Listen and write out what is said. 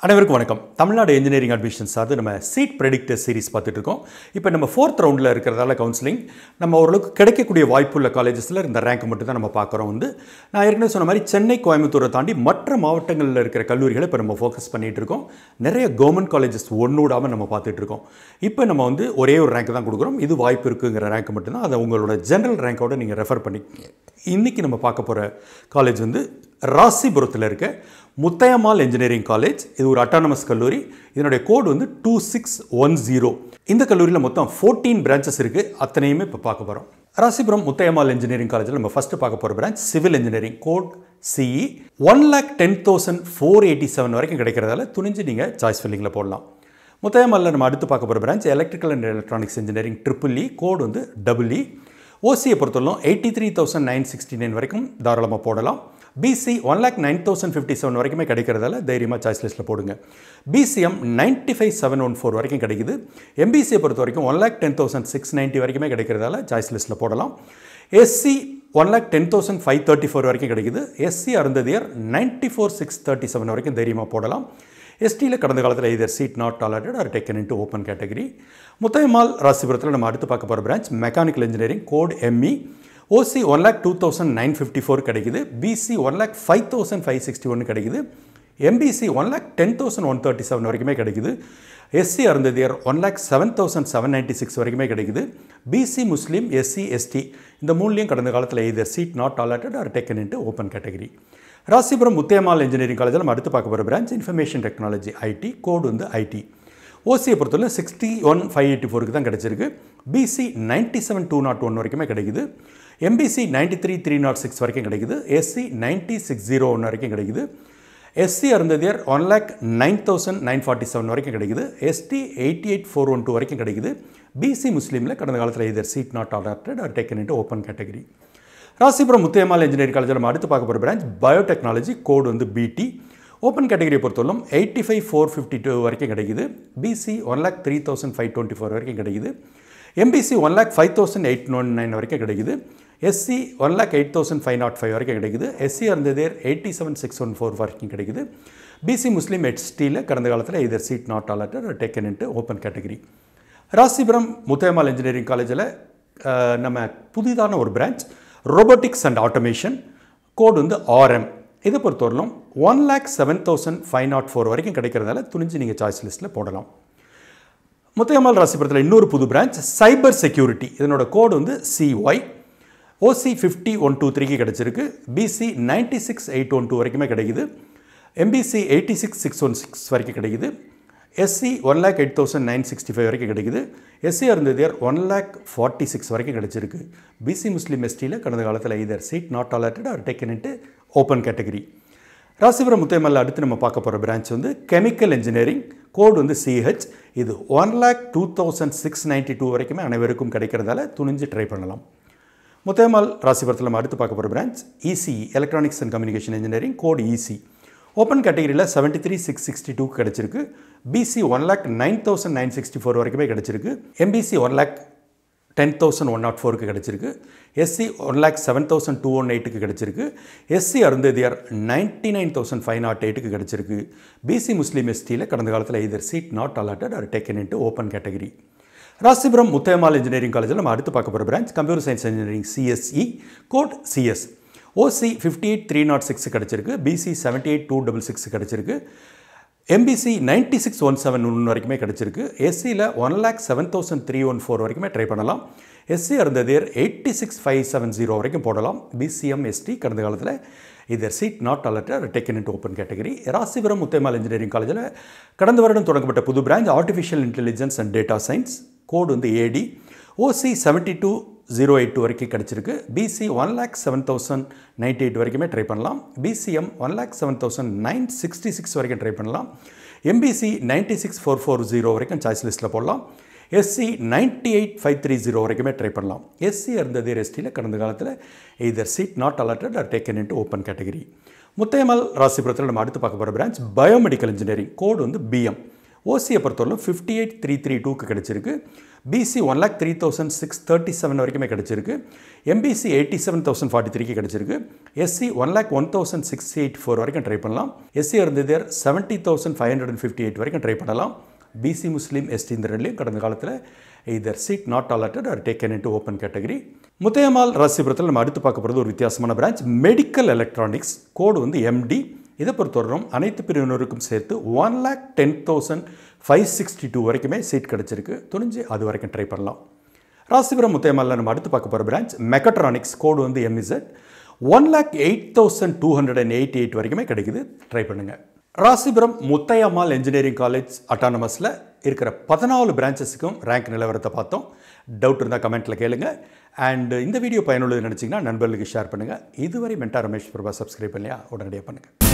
அனைவருக்கும் வணக்கம் Tamil Nadu engineering admission சார்ந்து நம்ம சீட் ப்ரெடிக்டர் சீரிஸ் பார்த்துட்டு இருக்கோம் இப்போ நம்ம ஃபோர்த் ரவுண்டில் இருக்கிறதால கவுன்சிலிங் நம்ம ஓரளவுக்கு கிடைக்கக்கூடிய வாய்ப்புள்ள காலேஜஸில் இந்த ரேங்க் மட்டும் தான் நம்ம பார்க்குறோம் வந்து நான் ஏற்கனவே சொன்ன மாதிரி சென்னை கோயம்புத்தூரை தாண்டி மற்ற மாவட்டங்களில் இருக்கிற கல்லூரிகளை இப்போ நம்ம ஃபோக்கஸ் பண்ணிகிட்டு இருக்கோம் நிறைய கவர்மெண்ட் காலேஜஸ் ஒன்று விடாமல் நம்ம பார்த்துட்டு இருக்கோம் இப்போ நம்ம வந்து ஒரே ஒரு ரேங்க் தான் கொடுக்குறோம் இது வாய்ப்பு இருக்குங்கிற ரேங்க் மட்டும்தான் அதை உங்களோட ஜென்ரல் ரேங்கோட நீங்கள் ரெஃபர் பண்ணி இன்றைக்கி நம்ம பார்க்க போகிற காலேஜ் வந்து ராசிபுரத்தில் இருக்க முத்தையம்மாள் இன்ஜினியரிங் காலேஜ் இது ஒரு அட்டானமஸ் கல்லூரி இதனுடைய கோடு வந்து டூ சிக்ஸ் ஒன் ஜீரோ இந்த கல்லூரியில் மொத்தம் ஃபோர்டீன் பிரான்ச்சஸ் இருக்குது அத்தனையுமே இப்போ பார்க்க போகிறோம் ராசிபுரம் முத்தையம்மாள் இன்ஜினியரிங் காலேஜில் நம்ம ஃபஸ்ட்டு பார்க்க போகிற branch civil engineering code CE one lakh ten thousand four eighty seven வரைக்கும் கிடைக்கிறதால துணிஞ்சு நீங்கள் சாய்ஸ் ஃபில்லிங்கில் போடலாம் முத்தையம்மாளில் நம்ம அடுத்து பார்க்க போகிற branch electrical and electronics engineering triple E code வந்து டபுள் இ ஓசியை பொறுத்தவரைக்கும் eighty three thousand nine sixty nine வரைக்கும் தாராளமாக போடலாம் BC one lakh nine thousand fifty seven வரைக்குமே கிடைக்கிறதால தைரியமாக சாய்ஸ் லிஸ்ட்டில் போடுங்க BCM ninety five seven one four வரைக்கும் கிடைக்குது எம்பிசியை பொறுத்த வரைக்கும் one lakh ten thousand six ninety வரைக்குமே கிடைக்கிறதால சாய்ஸ் லிஸ்ட்டில் போடலாம் SC one lakh ten thousand five thirty four வரைக்கும் கிடைக்குது SC Arunthathiyar ninety four six thirty seven வரைக்கும் தைரியமாக போடலாம் எஸ்டியில் கடந்த காலத்தில் other seat not allotted are taken into open category Muthayammal ராசிபுரத்தில் நம்ம அடுத்து பார்க்க போகிற branch mechanical engineering code ME OC one lakh two thousand nine fifty four கிடைக்குது BC one lakh five thousand five sixty ஒன்று கிடைக்குது MBC one lakh ten thousand one thirty seven வரைக்குமே கிடைக்குது SC Arunthathiyar one lakh seven thousand seven ninety six வரைக்குமே கிடைக்குது BC முஸ்லீம் SC ST இந்த மூணுலையும் கடந்த காலத்தில் other seat not allotted are taken into open category Rasipuram Muthayammal engineering காலேஜில் நம்ம அடுத்து பார்க்க போகிற branch information technology IT code வந்து ஐடி ஓசியை பொறுத்தவரை சிக்ஸ்டி ஒன் ஃபைவ் எயிட்டி ஃபோருக்கு தான் கிடச்சிருக்கு BC ninety seven two nought one வரைக்குமே கிடைக்குது MBC ninety three three nought six வரைக்கும் கிடைக்குது SC ninety six zero one வரைக்கும் கிடைக்குது SC Arunthathiyar one lakh nine thousand nine forty seven வரைக்கும் கிடைக்குது ST eighty eight four one two வரைக்கும் கிடைக்குது பிசி முஸ்லீமில் கடந்த காலத்தில் other seat not allotted are taken into open category Rasipuram Muthayammal engineering காலேஜில் நம்ம அடுத்து பார்க்க போகிற பிரான்ச் பயோடெக்னாலஜி கோடு வந்து பிடி ஓப்பன் கேட்டகரியை பொறுத்தவரைக்கும் eighty five four fifty two வரைக்கும் கிடைக்குது BC one lakh three thousand five twenty four வரைக்கும் கிடைக்குது MBC one lakh five thousand eight one nine வரைக்கும் கிடைக்குது SC one lakh eight thousand five nought five வரைக்கும் கிடைக்குது SC Arunthathiyar eighty seven six one four வரைக்கும் கிடைக்குது பிசி முஸ்லீம் எச்டியில் கடந்த காலத்தில் other seat not allotted taken into open category Rasipuram Muthayammal engineering காலேஜில் நம்ம புதிதான ஒரு branch robotics and automation code வந்து ஆர்எம் இதை பொறுத்தவரையிலும் one lakh seven thousand five nought four வரைக்கும் கிடைக்கிறதால துணிஞ்சு நீங்கள் சாய்ஸ் லிஸ்ட்டில் போடலாம் முத்தையம்மாள் ராசிபுரத்தில் இன்னொரு புது பிரான்ச் சைபர் செக்யூரிட்டி இதனோட கோடு வந்து CY OC fifty one two த்ரீக்கு கிடச்சிருக்கு BC ninety six eight one two வரைக்குமே கிடைக்குது MBC eighty six six one six வரைக்கும் கிடைக்குது SC one lakh eight thousand nine sixty five வரைக்கும் கிடைக்குது SC Arunthathiyar one lakh forty six வரைக்கும் கிடைச்சிருக்கு பிசி முஸ்லீம் எஸ்டியில் கடந்த காலத்தில் other seat not allotted are taken into open category Rasipuram Muthayammal அடுத்து நம்ம பார்க்க போகிற பிரான்ச் வந்து கெமிக்கல் இன்ஜினியரிங் கோடு வந்து சிஹெச் இது one lakh two thousand six ninety two வரைக்குமே அனைவருக்கும் கிடைக்கிறதால துணிஞ்சு ட்ரை பண்ணலாம் முத்தையம்மாள் ராசிபுரத்தில் நம்ம அடுத்து பார்க்க போகிற branch ECE electronics and communication engineering code EC open கேட்டகரியில் seventy three six sixty two கிடச்சிருக்கு BC one lakh nine thousand nine sixty four வரைக்குமே கிடச்சிருக்கு MBC one lakh ten thousand one nought ஃபோருக்கு கிடச்சிருக்கு SC one lakh seven thousand two one எயிட்டுக்கு கிடச்சிருக்கு SC Arunthathiyar ninety nine thousand five nought எயிட்டுக்கு கிடச்சிருக்கு பிசி முஸ்லீம் எஸ்டியில் கடந்த காலத்தில் other seat not allotted are taken into open category Rasipuram Muthayammal engineering காலேஜில் நம்ம அடுத்து பார்க்க போகிற branch computer science engineering CSE code CS OC fifty eight three nought six கிடச்சிருக்கு BC seventy eight two double six கிடச்சிருக்கு MBC ninety six one seven one வரைக்குமே கிடச்சிருக்கு எஸ்சியில் one lakh seven thousand three one four வரைக்குமே try பண்ணலாம் SC Arunthathiyar eighty six five seven zero வரைக்கும் போடலாம் BCM ST கடந்த காலத்தில் other seat not allotted taken into open category Rasipuram Muthayammal engineering காலேஜில் கடந்த வருடம் தொடங்கப்பட்ட புது branch artificial intelligence and data science code வந்து AD OC seventy two zero eight two வரைக்கும் கிடச்சிருக்கு BC one lakh seven thousand ninety eight வரைக்குமே ட்ரை பண்ணலாம் BCM one lakh seven thousand nine sixty six வரைக்கும் ட்ரை பண்ணலாம் MBC ninety six four four zero வரைக்கும் choice லிஸ்ட்டில் போடலாம் SC ninety eight five three zero வரைக்குமே ட்ரை பண்ணலாம் எஸ்சி இருந்தது எஸ்டியில் கடந்த காலத்தில் other seat not allotted are taken into open category Muthayammal ராசிபுரத்தில் நம்ம அடுத்து பார்க்க போகிற பிரான்ச் பயோமெடிக்கல் இன்ஜினியரிங் கோடு வந்து பிஎம் ஓசியை பொறுத்தவரைக்கும் ஃபிஃப்டி எயிட் த்ரீ த்ரீ டூக்கு கிடச்சிருக்கு BC one lakh three thousand six thirty seven வரைக்குமே கிடச்சிருக்கு MBC eighty seven thousand forty த்ரீக்கு கிடச்சிருக்கு SC one lakh one thousand six eight four வரைக்கும் ட்ரை பண்ணலாம் எஸ்சி இருந்தது seventy thousand five hundred and fifty eight வரைக்கும் ட்ரை பண்ணலாம் பிசி முஸ்லீம் எஸ்டி இந்த ரெண்டுலையும் கடந்த காலத்தில் other seat not allotted are taken into open category Muthayammal ராசிபுரத்தில் நம்ம அடுத்து பார்க்க போகிறது ஒரு வித்தியாசமான பிரான்ச் மெடிக்கல் எலக்ட்ரானிக்ஸ் கோடு வந்து எம்டி இதை பொறுத்தவரைக்கும் அனைத்து பிரிவினருக்கும் சேர்த்து one lakh ten thousand five sixty two வரைக்குமே சீட் கிடச்சிருக்கு துணிஞ்சு அது வரைக்கும் ட்ரை பண்ணலாம் ராசிபுரம் முத்தையம்மாளில் நம்ம அடுத்து பார்க்க போகிற பிரான்ச் மெக்கட்ரானிக்ஸ் கோடு வந்து MEZ one lakh eight thousand two hundred and eighty eight வரைக்குமே கிடைக்குது ட்ரை பண்ணுங்கள் ராசிபுரம் முத்தையம்மாள் இன்ஜினியரிங் காலேஜ் அட்டானமஸில் இருக்கிற பதினாலு பிரான்ச்சஸுக்கும் ரேங்க் நிலவரத்தை பார்த்தோம் டவுட் இருந்தால் கமெண்ட்டில் கேளுங்க அண்ட் இந்த வீடியோ பயனுள்ளது நினச்சிங்கன்னா நண்பர்களுக்கு ஷேர் பண்ணுங்கள் இதுவரை மென்டா ரமேஷ் பிரபா சப்ஸ்கிரைப் பண்ணலையா உடனடியாக பண்ணுங்கள்